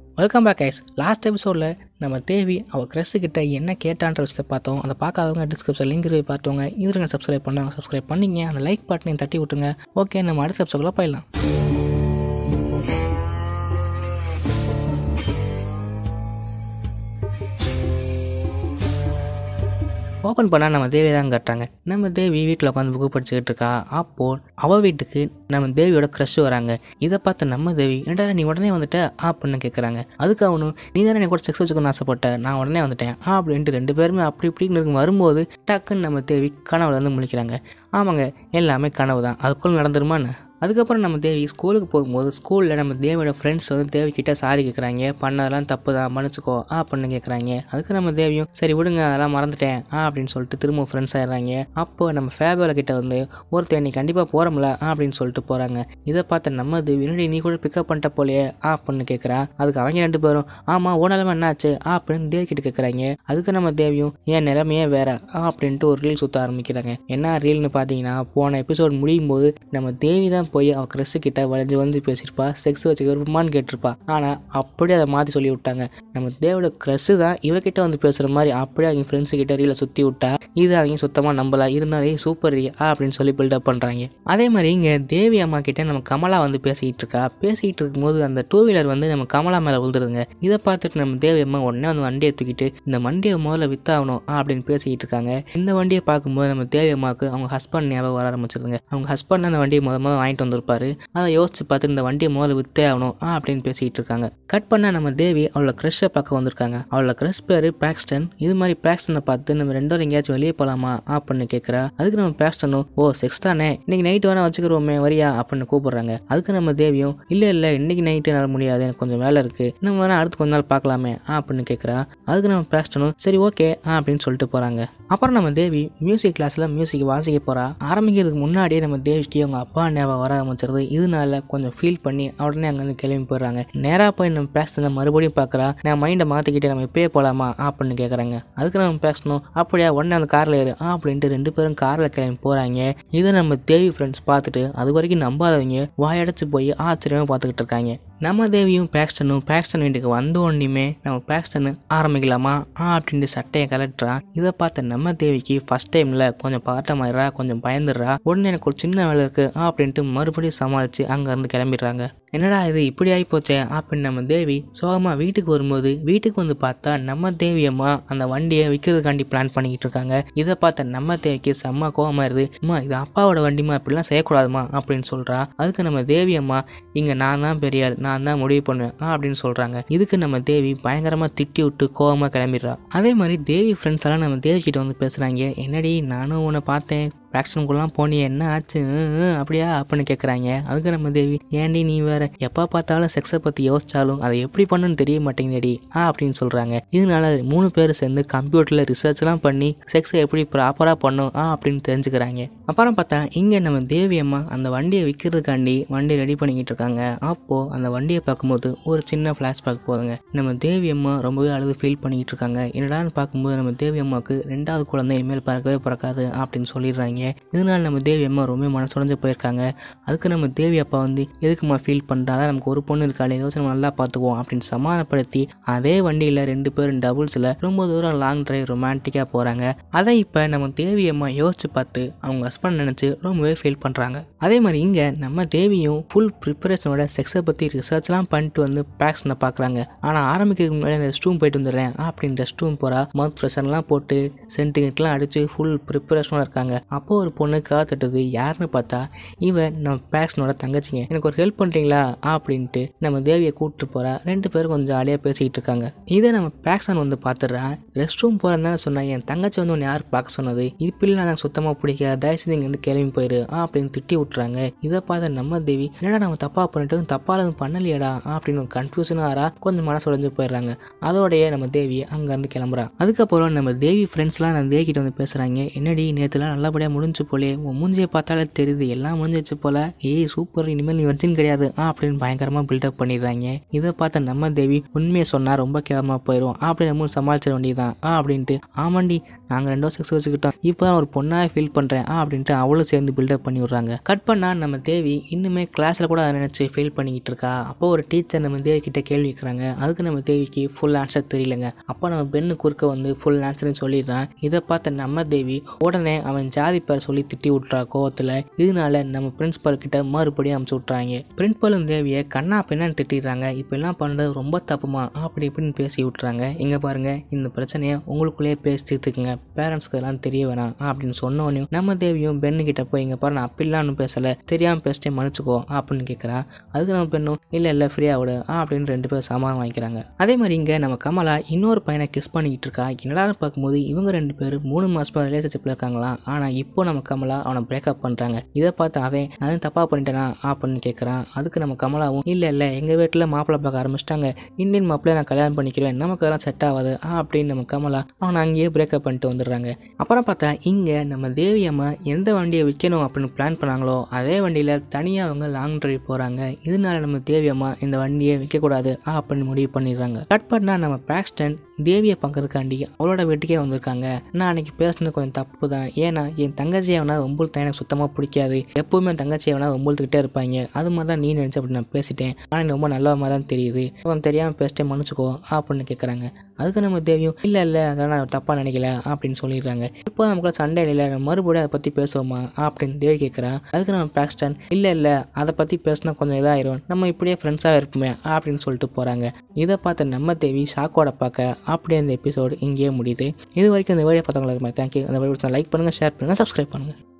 welcome back guys last எபிசோடில் நம்ம தேவி அவள் க்ரெஸ் கிட்ட என்ன கேட்டான்ற விஷயத்தை பார்த்தோம் அதை பார்க்காதவங்க டிஸ்கிரிப்ஷன் லிங்க் இருக்கு பார்த்தவங்க இதுக்கு சப்ஸ்கிரைப் பண்ணாங்க சப்ஸ்கிரைப் பண்ணிங்க அந்த லைக் பட்டனையும் தட்டி விட்டுருங்க ஓகே நம்ம அடுத்த எபிசோடில் போயிடலாம் ஓப்பன் பண்ணால் நம்ம தேவி தான் கட்டுறாங்க நம்ம தேவி வீட்டில் உட்காந்து புக்கு படிச்சுக்கிட்டு இருக்கா அப்போது அவள் வீட்டுக்கு நம்ம தேவியோட க்ரஷ் வராங்க இதை பார்த்து நம்ம தேவி என்னடா நீ உடனே வந்துட்ட அப்படின்னு கேட்குறாங்க அதுக்கு அவனும் நீ தானே கூட செக்ஸ் வச்சுக்கணும்னு ஆசைப்பட்ட நான் உடனே வந்துட்டேன் ஆ அப்படின்ட்டு ரெண்டு பேருமே அப்படி இப்படின்னு இருக்கும் வரும்போது டக்குன்னு நம்ம தேவி கனவுல இருந்து முழிக்கிறாங்க ஆமாங்க எல்லாமே கனவு தான் அதுக்குள்ள நடந்துருமான்னு அதுக்கப்புறம் நம்ம தேவி ஸ்கூலுக்கு போகும்போது ஸ்கூலில் நம்ம தேவியோட ஃப்ரெண்ட்ஸ் வந்து தேவி கிட்ட சாரி கேட்குறாங்க பண்ணதெல்லாம் தப்பு தான் மன்னிச்சுக்கோ ஆ அப்படின்னு கேட்குறாங்க அதுக்கு நம்ம தேவியும் சரி விடுங்க அதெல்லாம் மறந்துட்டேன் ஆ அப்படின்னு சொல்லிட்டு திரும்ப ஃப்ரெண்ட்ஸ் ஆயிடுறாங்க அப்போ நம்ம ஃபேபோல கிட்ட வந்து ஒருத்தர் நீ கண்டிப்பாக போகிறோம்ல ஆ அப்படின்னு சொல்லிட்டு போகிறாங்க இதை பார்த்த நம்ம தேவி என்னடி நீ கூட பிக்கப் பண்ணிட்ட போலையே ஆ அப்படின்னு கேட்குறா அதுக்கு அவங்க ரெண்டு பேரும் ஆமாம் ஓ நிலமை என்னாச்சு ஆ அப்படின்னு தேவி கிட்ட கேட்குறாங்க அதுக்கு நம்ம தேவியும் ஏன் நிலைமையே வேற ஆ அப்படின்ட்டு ஒரு ரீல் சுற்ற ஆரம்பிக்கிறாங்க என்ன ரீல்னு பார்த்தீங்கன்னா போன எபிசோட் முடியும் போது நம்ம தேவி தான் போய் அவள் க்ரெஸ் கிட்ட வளைஞ்சு வளைஞ்சு பேசியிருப்பா செக்ஸ் வச்சு விருப்பமான்னு கேட்டிருப்பா ஆனால் அப்படியே அதை மாற்றி சொல்லி விட்டாங்க நம்ம தேவோட க்ரெஸ் தான் இவகிட்ட வந்து பேசுகிற மாதிரி அப்படியே அவங்க ஃப்ரெண்ட்ஸு கிட்ட ரீலை சுற்றி விட்டா இது அவங்க சுத்தமாக நம்பல இருந்தாலே சூப்பர் ரீ ஆ அப்படின்னு சொல்லி பில்டப் பண்ணுறாங்க அதே மாதிரி இங்கே தேவி அம்மா கிட்ட நம்ம கமலா வந்து பேசிக்கிட்டு இருக்கா பேசிக்கிட்டு இருக்கும்போது அந்த டூ வீலர் வந்து நம்ம கமலா மேலே விழுந்துருதுங்க இதை பார்த்துட்டு நம்ம தேவி அம்மா உடனே வந்து வண்டியை தூக்கிட்டு இந்த வண்டியை முதல்ல வித்தாகணும் ஆ அப்படின்னு பேசிக்கிட்டு இருக்காங்க இந்த வண்டியை பார்க்கும்போது நம்ம தேவி அம்மாவுக்கு அவங்க ஹஸ்பண்ட் ஞாபகம் வர ஆரம்பிச்சிருதுங்க அவங்க ஹஸ்பண்ட் அந்த வண்டியை முத முதல் வாங்கிட்டு வந்திருப்பாரு அதை யோசிச்சு பார்த்து இந்த வண்டியை முதல்ல வித்தே ஆகணும் ஆ அப்படின்னு பேசிக்கிட்டு இருக்காங்க கட் பண்ண நம்ம தேவி அவளோட க்ரஷ்ஷை பார்க்க வந்திருக்காங்க அவளோட க்ரஷ் பேர் பேக்ஸ்டன் இது மாதிரி பேக்ஸ்டனை பார்த்து நம்ம ரெண்டு பேரும் எங்கேயாச்சும் வெளியே போகலாமா அப்படின்னு கேட்குறா அதுக்கு நம்ம பேக்ஸ்டனும் ஓ செக்ஸ் தானே இன்னைக்கு நைட்டு வேணா வச்சுக்கிறோமே வரியா அப்படின்னு கூப்பிடுறாங்க அதுக்கு நம்ம தேவியும் இல்லை இல்லை இன்னைக்கு நைட்டு என்னால் முடியாது எனக்கு கொஞ்சம் வேலை இருக்கு நம்ம வேணா அடுத்து கொஞ்ச நாள் பார்க்கலாமே ஆ அப்படின்னு கேட்குறா அதுக்கு நம்ம பேக்ஸ்டனும் சரி ஓகே ஆ அப்படின்னு சொல்லிட்டு போகிறாங்க அப்புறம் நம்ம தேவி மியூசிக் கிளாஸில் மியூசிக் வாசிக்க போகிறா ஆரம்பிக்கிறதுக்கு முன்னாடியே நம்ம தேவிக்கு அவங்க அப்பா ஞாபகம் வர ஆரம்பிச்சிருது இதனால கொஞ்சம் ஃபீல் பண்ணி உடனே அங்கேருந்து கிளம்பி போயிடுறாங்க நேராக போய் நம்ம பேசுனதை மறுபடியும் பார்க்குறா நான் மைண்டை மாற்றிக்கிட்டு நம்ம இப்பயே போகலாமா அப்படின்னு கேட்குறாங்க அதுக்கு நம்ம பேசணும் அப்படியா உடனே அந்த காரில் ஏறு ஆ அப்படின்ட்டு ரெண்டு பேரும் காரில் கிளம்பி போகிறாங்க இதை நம்ம தேவி ஃப்ரெண்ட்ஸ் பார்த்துட்டு அது வரைக்கும் நம்பாதவங்க வாயடைச்சு போய் ஆச்சரியமாக பார்த்துக்கிட்டு இருக்காங்க நம்ம தேவியும் பேக்ஸ்டனும் பேக்ஸ்டன் வீட்டுக்கு வந்த உடனேயுமே நம்ம பேக்ஸ்டனு ஆரம்பிக்கலாமா ஆ அப்படின்ட்டு சட்டையை கலட்டுறா இதை பார்த்த நம்ம தேவிக்கு ஃபர்ஸ்ட் டைமில் கொஞ்சம் பதட்டமாயிடுறா கொஞ்சம் பயந்துடுறா உடனே எனக்கு ஒரு சின்ன வேலை இருக்கு ஆ அப்படின்ட்டு மறுபடியும் சமாளித்து அங்கேருந்து கிளம்பிடுறாங்க என்னடா இது இப்படி ஆகி போச்சே அப்படின்னு நம்ம தேவி சோகமாக வீட்டுக்கு வரும்போது வீட்டுக்கு வந்து பார்த்தா நம்ம தேவியம்மா அந்த வண்டியை விற்கிறதுக்காண்டி பிளான் பண்ணிக்கிட்டு இருக்காங்க இதை பார்த்த நம்ம தேவிக்கு செம்ம கோவமா இருது அம்மா இது அப்பாவோட வண்டிமா இப்படிலாம் செய்யக்கூடாதுமா அப்படின்னு சொல்கிறா அதுக்கு நம்ம தேவியம்மா இங்கே நான் தான் பெரியார் நான் தான் முடிவு பண்ணுவேன் ஆ அப்படின்னு சொல்கிறாங்க இதுக்கு நம்ம தேவி பயங்கரமாக திட்டி விட்டு கோவமாக கிளம்பிடுறா அதே மாதிரி தேவி ஃப்ரெண்ட்ஸ் எல்லாம் நம்ம தேவி கிட்ட வந்து பேசுகிறாங்க என்னடி நானும் உன்னை பார்த்தேன் வேக்சினுக்குலாம் போனியே என்ன ஆச்சு ஹம், ஹம், அப்படியா அப்படின்னு கேட்குறாங்க அதுக்கு நம்ம தேவி ஏன்டி நீ வேற எப்போ பார்த்தாலும் செக்ஸை பற்றி யோசிச்சாலும் அதை எப்படி பண்ணுன்னு தெரிய மாட்டேங்குதடி ஆ அப்படின்னு சொல்கிறாங்க இதனால மூணு பேர் சேர்ந்து கம்ப்யூட்டரில் ரிசர்ச்லாம் பண்ணி செக்ஸை எப்படி ப்ராப்பராக பண்ணும் ஆ அப்படின்னு தெரிஞ்சுக்கிறாங்க அப்புறம் பார்த்தா இங்கே நம்ம தேவி அம்மா அந்த வண்டியை விற்கிறதுக்காண்டி வண்டி ரெடி பண்ணிக்கிட்டு இருக்காங்க அப்போது அந்த வண்டியை பார்க்கும்போது ஒரு சின்ன ஃப்ளாஷ்பேக் போதுங்க நம்ம தேவி அம்மா ரொம்பவே அழுது ஃபீல் பண்ணிக்கிட்டு இருக்காங்க என்னடான்னு பார்க்கும்போது நம்ம தேவி அம்மாவுக்கு ரெண்டாவது குழந்தை இனிமேல் பிறக்கவே பிறக்காது அப்படின்னு சொல்லிடுறாங்க இதனால நம்ம தேவி அம்மா ரொம்ப மனசுடைஞ்சு போயிருக்காங்க அதுக்கு நம்ம தேவி அப்பா வந்து எதுக்குமா ஃபீல் பண்ணுறா அதான் நமக்கு ஒரு பொண்ணு இருக்காளே யோசனை நல்லா பார்த்துக்குவோம் அப்படின்னு சமாதானப்படுத்தி அதே வண்டியில் ரெண்டு பேரும் டபுள்ஸில் ரொம்ப தூரம் லாங் டிரைவ் ரொமான்டிக்காக போகிறாங்க அதை இப்போ நம்ம தேவி அம்மா யோசிச்சு பார்த்து அவங்க ஹஸ்பண்ட் நினச்சி ரொம்பவே ஃபீல் பண்ணுறாங்க அதே மாதிரி இங்கே நம்ம தேவியும் ஃபுல் ப்ரிப்பரேஷனோட செக்ஸை பற்றி ரிசர்ச்லாம் பண்ணிட்டு வந்து பேக்ஸனை பார்க்குறாங்க ஆனால் ஆரம்பிக்கிறதுக்கு முன்னாடி ரெஸ்ட் ரூம் போயிட்டு வந்துடுறேன் அப்படின்னு ரெஸ்ட் ரூம் போகிறா மவுத் ஃப்ரெஷர்லாம் போட்டு சென்டிமெண்ட்லாம் அடித்து ஃபுல் ப்ரிப்பரேஷனாக இருக்காங்க அப்போ ஒரு பொண்ணு காத்துட்டது யாருன்னு பார்த்தா இவன் நம்ம பேக்ஸனோட தங்கச்சிங்க எனக்கு ஒரு ஹெல்ப் பண்ணுறீங்களா அப்படின்ட்டு நம்ம தேவியை கூப்பிட்டு போகிறா ரெண்டு பேரும் கொஞ்சம் ஜாலியாக பேசிக்கிட்டு இருக்காங்க இதை நம்ம பேக்ஸன் வந்து பார்த்துடுறான் ரெஸ்ட் ரூம் போகிறேன்னு தானே சொன்னா என் தங்கச்சி வந்து உன்னை யார் பார்க்க சொன்னது இப்படிலாம் எனக்கு சுத்தமாக பிடிக்காது தயவுசெய்து இங்கே வந்து கிளம்பி போயிரு ஆ அப்படின்னு திட்டி விட்டுறாங்க இதை பார்த்த நம்ம தேவி என்னடா நம்ம தப்பாக பண்ணிட்டு தப்பாக எதுவும் பண்ணலையடா அப்படின்னு கன்ஃபியூஷனாக ஆறா கொஞ்சம் மனசு உடைஞ்சு போயிடுறாங்க அதோடய நம்ம தேவி அங்கேருந்து கிளம்புறா அதுக்கப்புறம் நம்ம தேவி ஃப்ரெண்ட்ஸ்லாம் நம்ம தேவி கிட்ட வந்து பேசுகிறாங்க என்னடி நேற்றுலாம் நல்லபடியாக முடிஞ்சு போலே உன் மூஞ்சியை பார்த்தாலே தெரியுது எல்லாம் முடிஞ்சிச்சு போல ஏய் சூப்பர் இனிமேல் நீ வர்ஜின் கிடையாது ஆ அப்படின்னு பயங்கரமாக பில்டப் பண்ணிடுறாங்க இதை பார்த்த நம்ம தேவி உண்மையை சொன்னால் ரொம்ப கேவலமாக போயிடும் அப்படி நம்ம சமாளிச்சிட வேண்டியதுதான் ஆ அப்படின்ட்டு ஆமாண்டி நாங்கள் ரெண்டும் செக்ஸ் வச்சுக்கிட்டோம் இப்போ நான் ஒரு பொண்ணாக ஃபீல் பண்ணுறேன் அப்படின்ட்டு அவளும் சேர்ந்து பில்டப் பண்ணி விட்றாங்க கட் பண்ணால் நம்ம தேவி இன்னுமே கிளாஸில் கூட அதை நினச்சி ஃபீல் பண்ணிக்கிட்டு இருக்கா அப்போ ஒரு டீச்சர் நம்ம தேவி கிட்ட கேள்வி கேட்குறாங்க அதுக்கு நம்ம தேவிக்கு ஃபுல் ஆன்சர் தெரியலங்க அப்போ நம்ம பெண்ணு குறுக்க வந்து ஃபுல் ஆன்சர்னு சொல்லிடுறான் இதை பார்த்த நம்ம தேவி உடனே அவன் ஜாதி பேர் சொல்லி திட்டி விட்றா கோவத்தில் இதனால நம்ம பிரின்ஸ்பால் கிட்ட மறுபடியும் அமுச்சு விட்றாங்க பிரின்ஸ்பாலும் தேவியை கண்ணா பின்னான்னு திட்டிடுறாங்க இப்போ எல்லாம் பண்ணுறது ரொம்ப தப்புமா அப்படி இப்படின்னு பேசி விட்றாங்க இங்கே பாருங்க இந்த பிரச்சனையை உங்களுக்குள்ளேயே பேசி தீர்த்துக்குங்க பேரண்ட்ஸ்க்கு எல்லாம் தெரிய வேணாம் அப்படின்னு சொன்னோடனே நம்ம தேவியும் பெண்ணு கிட்ட போய் இங்கே பாரு நான் அப்படிலாம் ஒன்றும் பேசலை தெரியாமல் பேசிட்டே மன்னிச்சுக்கோ அப்படின்னு கேட்குறா அதுக்கு நம்ம பெண்ணும் இல்லை இல்லை ஃப்ரீயாக விடு அப்படின்னு ரெண்டு பேரும் சமாதானம் வாங்கிக்கிறாங்க அதே மாதிரி இங்கே நம்ம கமலா இன்னொரு பையனை கிஸ் பண்ணிக்கிட்டு இருக்கா என்னடான்னு பார்க்கும்போது இவங்க ரெண்டு பேரும் மூணு மாசமா ரிலேஷன்ஷிப்பில் இருக்காங்களாம் ஆனால் இப்போ நம்ம கமலா அவனை பிரேக்கப் பண்ணுறாங்க இதை பார்த்து அவன் நான் தப்பாக பண்ணிட்டேனா அப்படின்னு கேட்குறான் அதுக்கு நம்ம கமலாவும் இல்லை இல்லை எங்கள் வீட்டில் மாப்பிள்ளை பார்க்க ஆரம்பிச்சிட்டாங்க இந்தியன் மாப்பிள்ளை நான் கல்யாணம் பண்ணிக்கிறேன் நமக்கு அதெல்லாம் செட் ஆகாது அப்படின்னு நம்ம கமலா அவனை அங்கேயே பிரேக்கப் பண்ணிட்டு வந்துடுறாங்க அப்புறம் பார்த்தா இங்கே நம்ம தேவி அம்மா எந்த வண்டியை விற்கணும் அப்படின்னு பிளான் பண்ணாங்களோ அதே வண்டியில் தனியாக அவங்க லாங் டிரைவ் போகிறாங்க இதனால நம்ம தேவி அம்மா இந்த வண்டியை விற்கக்கூடாது அப்படின்னு முடிவு பண்ணிடுறாங்க கட் பண்ணால் நம்ம பிராக்ஸ்டன் தேவியை பார்க்கறதுக்காண்டி அவளோட வீட்டுக்கே வந்திருக்காங்க நான் அன்னைக்கு பேசுனது கொஞ்சம் தப்பு தான் ஏன்னா என் தங்கச்சி அவனா வம்புல் தான் எனக்கு சுத்தமாக பிடிக்காது எப்பவுமே என் தங்கச்சி அவனா வம்புழுத்துக்கிட்டே இருப்பாங்க அது மாதிரி தான் நீ நினச்ச அப்படி நான் பேசிட்டேன் ஆனால் நீ ரொம்ப நல்ல மாதிரி தான் தெரியுது கொஞ்சம் தெரியாமல் பேசிட்டே மன்னிச்சுக்கோ அப்படின்னு கேட்குறாங்க அதுக்கு நம்ம தேவியும் இல்லை இல்லை அதெல்லாம் நான் தப்பாக நினைக்கல அப்படின்னு சொல்லிடுறாங்க இப்போ நமக்குள்ள சண்டை இல்லை நம்ம மறுபடியும் அதை பற்றி பேசுவோமா அப்படின்னு தேவி கேட்குறா அதுக்கு நம்ம பாக்ஸ்டன் இல்லை இல்லை அதை பற்றி பேசினா கொஞ்சம் இதாயிரும் நம்ம இப்படியே ஃப்ரெண்ட்ஸாக இருப்போமே அப்படின்னு சொல்லிட்டு போகிறாங்க இதை பார்த்து நம்ம தேவி ஷாக்கோட பார்க்க அப்படியே இந்த எபிசோடு இங்கேயே முடியுது இது வரைக்கும் இந்த வீடியோ பார்த்தவங்களுக்கு தேங்க்யூ அந்த வீடியோ லைக் பண்ணுங்கள் ஷேர் பண்ணுங்கள் சப்ஸ்கிரைப் பண்ணுங்கள்